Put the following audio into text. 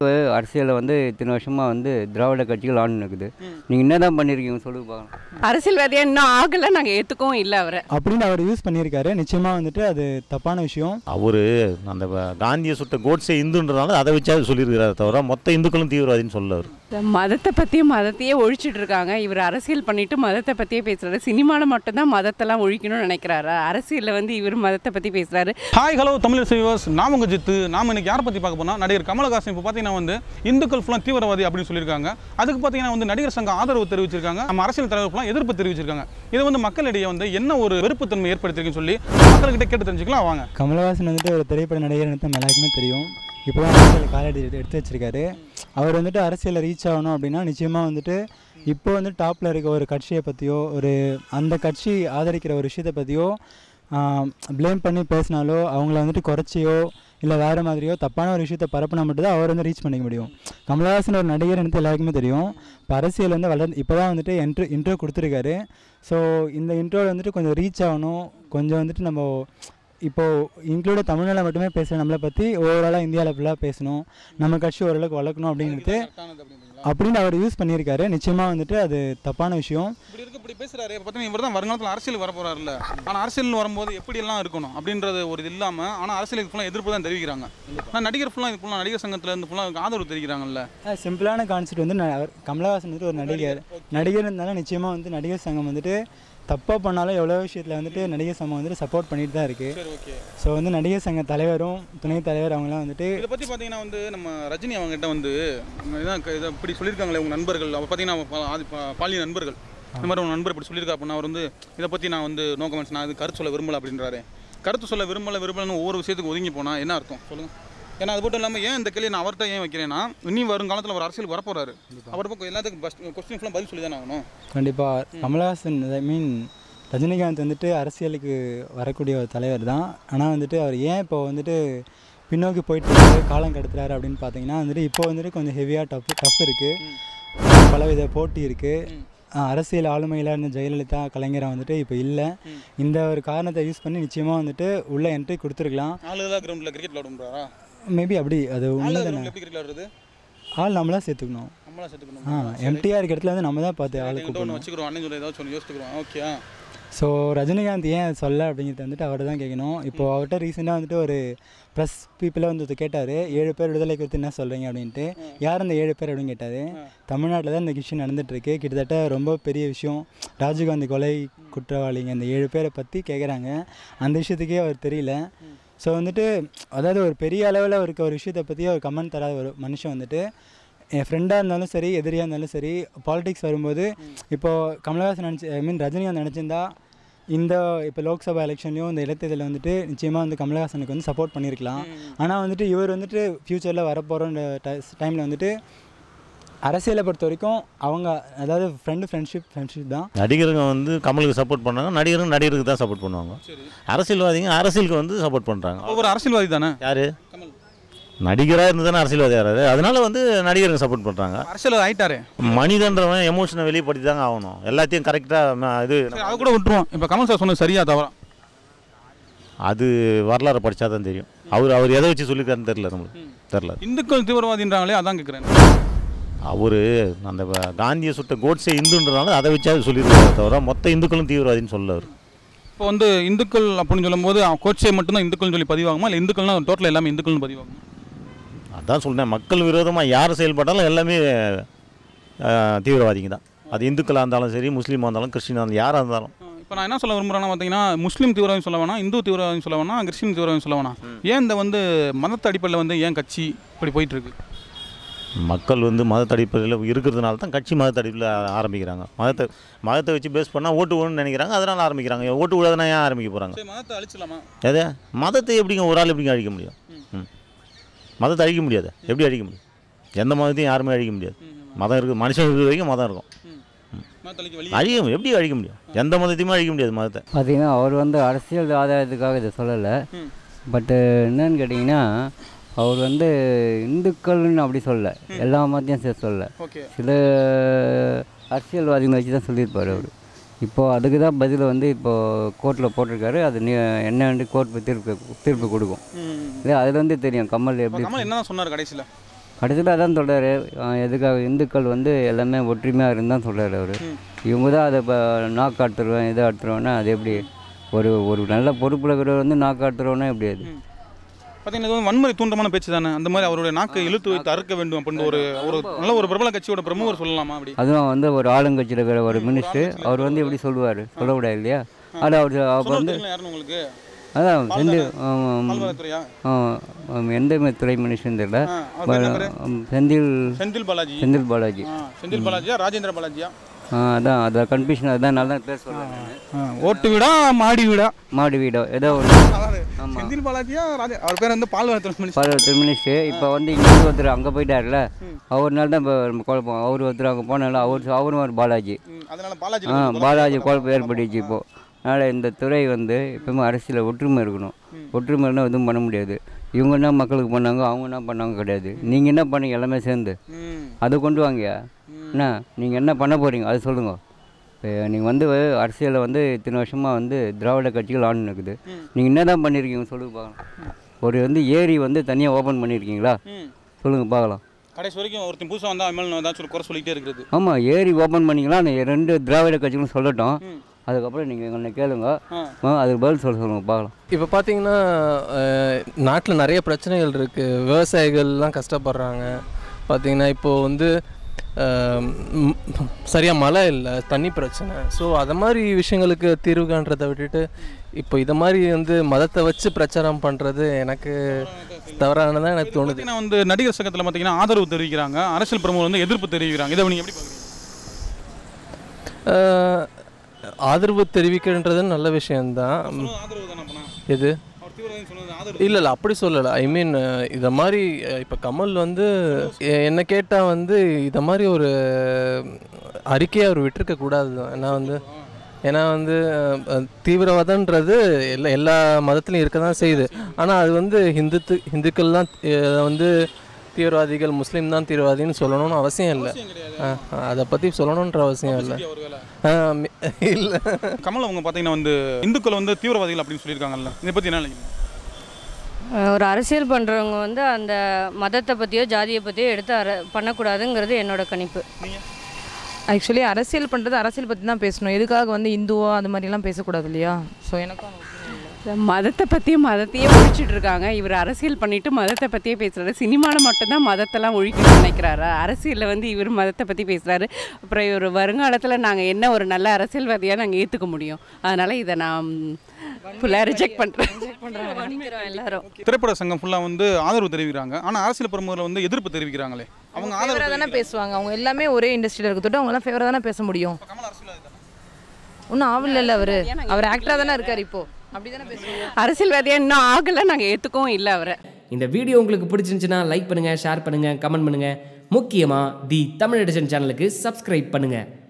இப்போ அரசியலில் வந்து இத்தனை வருஷமாக வந்து திராவிட கட்சிகள் ஆண்டு இருக்குது நீங்கள் என்ன தான் பண்ணியிருக்கீங்க சொல்லுங்க பார்க்கலாம் அரசியல்வாதியாக இன்னும் ஆகலை நாங்கள் ஏற்றுக்கவும் இல்லை அவரை அப்படின்னு அவர் யூஸ் பண்ணியிருக்காரு நிச்சயமாக வந்துட்டு அது தப்பான விஷயம் அவர் அந்த வ- காந்தியை சுட்ட கோட்ஸே இந்துன்றனால அதை வச்சாவது சொல்லியிருக்கிறாரு தவிர மொத்த இந்துக்களும் தீவிரவாதின்னு சொல்ல அவர் மதத்தை பற்றியும் மதத்தையே ஒழிச்சிட்டு இருக்காங்க இவர் அரசியல் பண்ணிட்டு மதத்தை பற்றியே பேசுகிறாரு சினிமாவில் மட்டும்தான் மதத்தெல்லாம் ஒழிக்கணும்னு நினைக்கிறாரு அரசியலில் வந்து இவர் மதத்தை பற்றி பேசுகிறாரு ஹாய் ஹலோ தமிழ் சிவஸ் நாம உங்க ஜித்து நாம இன்னைக்கு யாரை பற்றி பார்க்க போனால் நடிகர் கமலஹாசன் இப்போ பார்த்தீங்கன்னா வந்து இந்துக்கள் ஃபுல்லாக தீவிரவாதி அப்படின்னு சொல்லியிருக்காங்க அதுக்கு பார்த்தீங்கன்னா வந்து நடிகர் சங்கம் ஆதரவு தெரிவிச்சிருக்காங்க நம்ம அரசியல் தலைவர் ஃபுல்லாக எதிர்ப்பு தெரிவிச்சிருக்காங்க இது வந்து மக்களிடையே வந்து என்ன ஒரு வெறுப்புத்தன்மை ஏற்படுத்திருக்குன்னு சொல்லி மக்கள்கிட்ட கேட்டு தெரிஞ்சுக்கலாம் வாங்க கமலஹாசன் வந்துட்டு ஒரு திரைப்பட நடிகர் நம்ம எல்லாருக்குமே தெரியும் இப்போ தான் அரசியல் காலடி எடுத்து எடுத்து வச்சிருக்காரு அவர் வந்துட்டு அரசியலில் ரீச் ஆகணும் அப்படின்னா நிச்சயமாக வந்துட்டு இப்போ வந்து டாப்பில் இருக்க ஒரு கட்சியை பற்றியோ ஒரு அந்த கட்சி ஆதரிக்கிற ஒரு விஷயத்தை பற்றியோ ப்ளேம் பண்ணி பேசினாலோ அவங்கள வந்துட்டு குறைச்சியோ இல்லை வேறு மாதிரியோ தப்பான ஒரு விஷயத்தை பரப்புனா மட்டும்தான் அவர் வந்து ரீச் பண்ணிக்க முடியும் கமலஹாசன் ஒரு நடிகர் எனக்கு எல்லாருக்குமே தெரியும் இப்போ அரசியல் வந்து வளர்ந்து இப்போ தான் வந்துட்டு என்ட்ரு இன்ட்ரோ கொடுத்துருக்காரு ஸோ இந்த இன்ட்ரோவில் வந்துட்டு கொஞ்சம் ரீச் ஆகணும் கொஞ்சம் வந்துட்டு நம்ம இப்போது இன்க்ளூட தமிழ்நாட்டில் மட்டுமே பேசுகிற நம்மளை பற்றி ஓவராலாக இந்தியாவில் ஃபுல்லாக பேசணும் நம்ம கட்சி ஓரளவுக்கு வளர்க்கணும் அப்படிங்கிறது அப்படின்னு அவர் யூஸ் பண்ணியிருக்காரு நிச்சயமாக வந்துட்டு அது தப்பான விஷயம் இப்படி இருக்கு இப்படி பேசுறாரு இப்போ பார்த்தீங்கன்னா இவர் தான் வருங்காலத்தில் அரசியல் வர போறாருல்ல ஆனால் அரசியல் வரும்போது எப்படி எல்லாம் இருக்கணும் அப்படின்றது ஒரு இது இல்லாமல் ஆனால் அரசியலுக்கு ஃபுல்லாக எதிர்ப்பு தான் தெரிவிக்கிறாங்க ஆனால் நடிகர் ஃபுல்லாக இது ஃபுல்லாக நடிகர் சங்கத்துல இருந்து ஃபுல்லாக ஆதரவு தெரிவிக்கிறாங்கல்ல சிம்பிளான கான்செப்ட் வந்து ந- அவர் கமலஹாசன் வந்துட்டு ஒரு நடிகர் நடிகர் இருந்தாலும் நிச்சயமாக வந்து நடிகர் சங்கம் வந்துட்டு தப்பாக பண்ணாலும் எவ்வளோ விஷயத்தில் வந்துட்டு நடிகர் சங்கம் வந்துட்டு சப்போர்ட் பண்ணிட்டு தான் இருக்குது சரி ஓகே ஸோ வந்து நடிகர் சங்க தலைவரும் துணைத் தலைவர் அவங்களாம் வந்துட்டு இதை பற்றி பார்த்தீங்கன்னா வந்து நம்ம ரஜினி அவங்ககிட்ட வந்து இதான் க- இதை இப்படி சொல்லியிருக்காங்களே உங்கள் நண்பர்கள் அவ பார்த்தீங்கன்னா அவ பா- ஆதி பா- பாலிய நண்பர்கள் இந்த மாதிரி உங்கள் நண்பர் இப்படி சொல்லியிருக்கா அப்படின்னா அவர் வந்து இதை பற்றி நான் வந்து நோ கமெண்ட்ஸ் நான் இது கருத்து சொல்ல விரும்பல அப்படின்றாரு கருத்து சொல்ல விரும்பல விரும்பலன்னு ஒவ்வொரு விஷயத்துக்கு ஒதுங்கி போனால் என்ன அர்த்தம் சொல்லுங்கள் ஏன்னா அது மட்டும் இல்லாமல் ஏன் இந்த கேள்வி நான் அவர்கிட்ட ஏன் வைக்கிறேன்னா இனி வருங்காலத்தில் ஒரு அரசியல் வரப்போறாரு அவர் பக்கம் எல்லாத்துக்கும் பஸ்ட் கொஸ்டின் ஃபுல்லாக பதில் சொல்லி தானே ஆகணும் கண்டிப்பாக கமலஹாசன் ஐ மீன் ரஜினிகாந்த் வந்துட்டு அரசியலுக்கு வரக்கூடிய ஒரு தலைவர் தான் ஆனால் வந்துட்டு அவர் ஏன் இப்போ வந்துட்டு பின்னோக்கி போயிட்டு இருக்காரு, காலம் கடத்துறாரு அப்படின்னு பார்த்தீங்கன்னா வந்துட்டு இப்போ வந்துட்டு கொஞ்சம் ஹெவியாக டஃப் டஃப் இருக்குது பலவித போட்டி இருக்குது அரசியல் ஆளுமையில் இருந்த ஜெயலலிதா கலைஞரை வந்துட்டு இப்போ இல்லை இந்த ஒரு காரணத்தை யூஸ் பண்ணி நிச்சயமாக வந்துட்டு உள்ள என்ட்ரி கொடுத்துருக்கலாம் ஆளுதான் கிரவுண்டில் கிரிக்கெட் விளாடும்ன்றாரா மேபி அப்படி அது ஆளு உண்மை தானே கிரவுண்டில் எப்படி கிரிக்கெட் விளாடுறது ஆள் நம்மளா சேர்த்துக்கணும் நம்மளா ஆ சேர்த்துக்கணும் எம்டிஆர் இருக்க இடத்துல வந்து நம்ம தான் பார்த்து ஆள் எங்கிட்ட கூப்பிடணும் ஒன்று வச்சுக்கிறோம் அண்ணன் சொல்லி ஏதாவது சொல்லி யோசிச்சுக்கிறோம் ஓகே ஸோ ரஜினிகாந்த் ஏன் அது சொல்ல அப்படிங்கிறத வந்துட்டு அவர் தான் கேட்கணும் இப்போ அவர்கிட்ட ரீசெண்டாக வந்துட்டு ஒரு ப்ரெஸ் பீப்புளாக வந்து ஒருத்தர் கேட்டார் ஏழு பேர் விடுதலை குறித்து என்ன சொல்கிறீங்க அப்படின்ட்டு யார் அந்த ஏழு பேர் அப்படின்னு கேட்டார் தமிழ்நாட்டில் தான் இந்த விஷயம் நடந்துகிட்ருக்கு கிட்டத்தட்ட ரொம்ப பெரிய விஷயம் ராஜீவ்காந்தி கொலை குற்றவாளிங்க இந்த ஏழு பேரை பற்றி கேட்குறாங்க அந்த விஷயத்துக்கே அவர் தெரியல ஸோ வந்துட்டு அதாவது ஒரு பெரிய அளவில் இருக்க ஒரு விஷயத்தை பற்றி ஒரு கமெண்ட் தராத ஒரு மனுஷன் வந்துட்டு என் ஃப்ரெண்டாக இருந்தாலும் சரி எதிரியாக இருந்தாலும் சரி பாலிடிக்ஸ் வரும்போது இப்போது கமலஹாசன் நினச்சி ஐ மீன் ரஜினிகாந்த் நினச்சிருந்தா இந்த இப்போ லோக்சபா எலெக்ஷன்லையும் இந்த இடைத்தேர்தலில் வந்துட்டு நிச்சயமாக வந்து கமலஹாசனுக்கு வந்து சப்போர்ட் பண்ணியிருக்கலாம் ஆனால் வந்துட்டு இவர் வந்துட்டு ஃப்யூச்சரில் வரப்போகிற டைமில் வந்துட்டு அரசியலை பொறுத்த வரைக்கும் அவங்க அதாவது ஃப்ரெண்டு ஃப்ரெண்ட்ஷிப் ஃப்ரெண்ட்ஷிப் தான் நடிகருங்க வந்து கமலுக்கு சப்போர்ட் பண்ணாங்க நடிகரும் நடிகருக்கு தான் சப்போர்ட் பண்ணுவாங்க அரசியல்வாதிங்க அரசியலுக்கு வந்து சப்போர்ட் பண்ணுறாங்க ஒவ்வொரு அரசியல்வாதி தானே யாரு கமல் நடிகராக இருந்து தானே அரசியல்வாதி ஆகிறாரு அதனால வந்து நடிகருங்க சப்போர்ட் பண்ணுறாங்க அரசியல் ஆயிட்டாரு மனிதன்றவன் எமோஷனை வெளிப்படுத்தி தாங்க ஆகணும் எல்லாத்தையும் கரெக்டாக இது சரி அதை கூட விட்டுருவோம் இப்போ கமல் சார் சொன்னது சரியா தவறா அது வரலாறு படித்தா தான் தெரியும் அவர் அவர் எதை வச்சு சொல்லியிருக்காருன்னு தெரில நம்மளுக்கு தெரில இந்துக்கள் தீவிரவாதின்றாங்களே அதான் கேட்குறேன் அவர் அந்த வ- காந்தியை சுட்ட கோட்ஸே இந்துன்றனால அதை வச்சாவது சொல்லியிருக்காரு தவிர மொத்த இந்துக்களும் தீவிரவாதின்னு சொல்ல அவர் இப்போ வந்து இந்துக்கள் அப்படின்னு சொல்லும்போது கோட்சே மட்டும்தான் இந்துக்கள்னு சொல்லி பதிவாகுமா இல்லை இந்துக்கள்னா டோட்டல் எல்லாமே இந்துக்கள்னு பதிவாகுமா அதான் சொல்றேன் மக்கள் விரோதமாக யார் செயல்பட்டாலும் எல்லாமே அஹ், தீவிரவாதிங்க தான் அது இந்துக்களாக இருந்தாலும் சரி முஸ்லீமாக இருந்தாலும் கிறிஸ்டினாக இருந்தாலும் யாராக இருந்தாலும் இப்போ நான் என்ன சொல்ல விரும்புகிறேன்னா பார்த்தீங்கன்னா முஸ்லீம் தீவிரவாதம் சொல்ல வேணாம் இந்து தீவிரவாதம் சொல்ல வேணாம் கிறிஸ்டின் தீவிரவாதம் சொல்ல வேணாம் ஏன் இந்த வந்து மதத்து அடிப்படையில் வந்து ஏன் கட்சி இப்படி போயிட்டு இருக்கு மக்கள் வந்து மத அடிப்படையில் இருக்கிறதுனால தான் கட்சி மத அடிப்படையில் ஆரம்பிக்கிறாங்க மதத்தை மதத்தை வச்சு பேஸ் பண்ணால் ஓட்டு விடணும்னு நினைக்கிறாங்க அதனால் ஆரம்பிக்கிறாங்க ஓட்டு விடாதுன்னா ஏன் ஆரம்பிக்க போகிறாங்க சரி மதத்தை அழிச்சிடலாமா எது மதத்தை எப்படிங்க ஒரு ஆள் எப்படிங்க அழிக்க முடியும் ம் மதத்தை அழிக்க முடியாது எப்படி அழிக்க முடியும் எந்த மதத்தையும் யாருமே அழிக்க முடியாது மதம் இருக்குது மனுஷன் இருக்கிற வரைக்கும் மதம் இருக்கும் மதத்தை அழிக்க வழி அழிக்க முடியும். எப்படி அழிக்க முடியும் எந்த மதத்தையுமே அழிக்க முடியாது மதத்தை பார்த்தீங்கன்னா அவர் வந்து அரசியல் ஆதாயத்துக்காக இதை சொல்லலை ம். பட்டு என்னன்னு கேட்டிங்கன்னா அவர் வந்து இந்துக்கள்னு அப்படி சொல்லலை எல்லா மதத்தையும் சேர்த்து சொல்லலை ஓகே சில அரசியல்வாதிகளை வச்சு தான் சொல்லியிருப்பார் அவர் இப்போது அதுக்கு தான் பதில் வந்து இப்போது கோர்ட்டில் போட்டிருக்காரு அது நீ என்னன்னு கோர்ட் தீர்ப்பு தீர்ப்பு கொடுக்கும் இல்லை அதில் வந்து தெரியும் கமல் இப்போ எப்படி கமல் என்ன சொன்னார் கடைசியில் கடைசியில் அதான் சொல்கிறாரு எதுக்காக இந்துக்கள் வந்து எல்லாமே ஒற்றுமையாக இருந்தால் சொல்கிறாரு அவர் இவங்க தான் அதை இப்போ நாக்கு அடுத்துருவேன் இதை அடுத்துருவேன்னா அது எப்படி ஒரு ஒரு நல்ல பொறுப்பில் இருக்கிறவர் வந்து நாக்கு அடுத்துருவோன்னா எப்படி அது பார்த்தீங்கன்னா இது வந்து வன்முறை தூண்டமான பேச்சு தானே அந்த மாதிரி அவருடைய நாக்கை இழுத்து வைத்து அறுக்க வேண்டும் அப்படின்னு ஒரு ஒரு நல்ல ஒரு பிரபல கட்சியோட பிரமுகர் சொல்லலாமா அப்படி அதுவும் வந்து ஒரு ஆளுங்கட்சியில் இருக்கிற ஒரு மினிஸ்டர் அவர் வந்து எப்படி சொல்லுவார் சொல்லக்கூடாது இல்லையா அது அவர் அவர் வந்து சொல்லுங்க யாருன்னு உங்களுக்கு அதான் செந்தில் ஆமாம், பால்வளத்துறையா ஆமாம், ஆமாம், எந்த மே- துறை மினிஸ்டர்னு தெரியல ஆ, அவர் பேர் என்ன பேரு? ஆம், செந்தில் செந்தில் பாலாஜி செந்தில் பாலாஜி ஆ, செந்தில் பாலாஜியா ராஜேந்திர பாலாஜியா ஆ அதான் அதான் கன்ஃபியூஷன் அதான் நல்லா பேர் சொல்கிறேன் ஓட்டு வீடா மாடி வீடா மாடி வீடோ ஏதோ ஒன்று ஆமாம் செந்தில் பாலாஜியா ராஜே அவர் பேர் வந்து பால்வளத்துறை மினிஸ்டர் பதினெட்டு மினிஸ்டர் இப்போ வந்து இங்கே ஒருத்தர் அங்கே போயிட்டார்ல அவர்னால தான் இப்போ நம்ம குழப்பம் அவர் ஒருத்தர் அங்கே போனால அவர் அவரும் ஒரு பாலாஜி ம், அதனால பாலாஜி ஆ பாலாஜி குழப்பம் ஏற்பட்டுச்சு இப்போது அதனால் இந்த துறை வந்து எப்பவுமே அரசியலில் ஒற்றுமை இருக்கணும் ஒற்றுமை இருந்தால் எதுவும் பண்ண முடியாது இவங்க என்ன மக்களுக்கு பண்ணாங்க அவங்க என்ன பண்ணாங்க கிடையாது நீங்கள் என்ன பண்ணீங்க எல்லாமே சேர்ந்து ம் அதை கொண்டு வாங்க என்ன நீங்கள் என்ன பண்ண போகிறீங்க அது சொல்லுங்க இப்போ நீங்கள் வந்து அரசியலில் வந்து இத்தனை வருஷமாக வந்து திராவிட கட்சிகள் ஆண்டு இருக்குது நீங்கள் என்ன தான் பண்ணியிருக்கீங்க சொல்லுங்க பார்க்கலாம் ஒரு வந்து ஏரி வந்து தனியாக ஓப்பன் பண்ணியிருக்கீங்களா ம் சொல்லுங்கள் பார்க்கலாம் கடைசி வரைக்கும் ஒருத்தன் புதுசாக வந்தால் அமல் ஏதாச்சும் ஒரு குறை சொல்லிக்கிட்டே இருக்கிறது ஆமாம் ஏரி ஓப்பன் பண்ணிங்களா அந்த ரெண்டு திராவிட கட்சிகளும் சொல்லட்டும் ம். அதுக்கப்புறம் நீங்கள் என்னை கேளுங்க ஆ. ஆ, அதுக்கு பதில் சொல்ல சொல்லுங்க பார்க்கலாம் இப்போ பார்த்தீங்கன்னா நாட்டில் நிறைய பிரச்சனைகள் இருக்குது விவசாயிகள்லாம் கஷ்டப்படுறாங்க பார்த்தீங்கன்னா இப்போது வந்து சரியாக மழை இல்லை தண்ணி பிரச்சனை ஸோ அது மாதிரி விஷயங்களுக்கு தீர்வு காண்றதை விட்டுட்டு இப்போ இதை மாதிரி வந்து மதத்தை வச்சு பிரச்சாரம் பண்ணுறது எனக்கு தவறானதான் எனக்கு தோணுது பார்த்தீங்கன்னா வந்து நடிகர் சங்கத்தில் பார்த்தீங்கன்னா ஆதரவு தெரிவிக்கிறாங்க அரசியல் பிரமுகர் வந்து எதிர்ப்பு தெரிவிக்கிறாங்க இதை நீங்கள் எப்படி பார்க்குறீங்க அஹ், ஆதரவு தெரிவிக்கின்றது நல்ல விஷயம்தான் ஆதரவு தானே அப்பனா எது அவர் தீவிரவாதம் சொன்னது ஆதரவு இல்லை இல்லை அப்படி சொல்லலை ஐ மீன் இதை மாதிரி இப்போ கமல் வந்து எ- என்னை கேட்டால் வந்து இதை மாதிரி ஒரு அறிக்கையை அவர் விட்டிருக்க கூடாது தான் ஏன்னா வந்து ஏன்னா வந்து அஹ், தீவிரவாதன்றது எல்லா எல்லா மதத்துலையும் இருக்க தான் செய்யுது ஆனால் அது வந்து ஹிந்துத்து ஹிந்துக்கள் தான் அஹ், வந்து தீவிரவாதிகள் முஸ்லீம் தான் தீவிரவாதின்னு சொல்லணும்னு அவசியம் இல்லை அதை பற்றி சொல்லணுன்ற அவசியம் இல்லை ஒரு வேலை இல்லை கமல் அவங்க பார்த்தீங்கன்னா வந்து இந்துக்கள் வந்து தீவிரவாதிகள் அப்படின்னு சொல்லியிருக்காங்கல்ல இதை பற்றி என்ன நினைக்கிறீங்க அஹ் ஒரு அரசியல் பண்ணுறவங்க வந்து அந்த மதத்தை பற்றியோ ஜாதியை பற்றியோ எடுத்து அர பண்ணக்கூடாதுங்கிறது என்னோட கணிப்பு ஆக்சுவலி அரசியல் பண்ணுறது அரசியல் பற்றி தான் பேசணும் எதுக்காக வந்து இந்துவோ அது மாதிரிலாம் பேசக்கூடாது இல்லையா ஸோ எனக்கும் அந்த opinion இல்லை. மதத்தை பற்றியும் மதத்தையே ஒழிச்சிட்டு இருக்காங்க இவர் அரசியல் பண்ணிட்டு மதத்தை பற்றியே பேசுகிறாரு சினிமாவில் மட்டும்தான் மதத்தெல்லாம் ஒழிக்கணும்னு நினைக்கிறாரு அரசியலில் வந்து இவர் மதத்தை பற்றி பேசுகிறாரு அப்புறம் இவர் வருங்காலத்தில் நாங்கள் என்ன ஒரு நல்ல அரசியல்வாதியாக நாங்கள் ஏற்றுக்க முடியும் அதனால் இதை நான் ஃபுல்லாக ரிஜெக்ட் பண்ணுறேன் வன்னிக்கிறோம் எல்லாரும் திரைப்பட சங்கம் ஃபுல்லாக வந்து ஆதரவு தெரிவிக்கிறாங்க ஆனால் அரசியல் பிரமுகர்கள் வந்து எதிர்ப்பு தெரிவிக்கிறாங்களே அவங்க ஃபேவராக ஆதரவு தானே பேசுவாங்க அவங்க எல்லாமே ஒரே இண்டஸ்ட்ரியில் இருக்கட்டும் அவங்களாம் ஃபேவராக தானே பேச முடியும் கமல் அரசியல் தானே ஒன்றும் ஆகல அவர் அவர் ஆக்டராக தானே இருக்கார் இப்போ அப்படி தானே பேசுவாங்க அரசியல்வாதியாக இன்னும் ஆகலை நாங்கள் ஏற்றுக்கவும் இல்லை அவரை இந்த வீடியோ உங்களுக்கு பிடிச்சிருந்துச்சுன்னா லைக் பண்ணுங்கள் ஷேர் பண்ணுங்கள் கமெண்ட் பண்ணுங்கள் முக்கியமாக தி தமிழ் எடிஷன் சேனலுக்கு சப்ஸ்கிரைப் பண்ணுங்கள்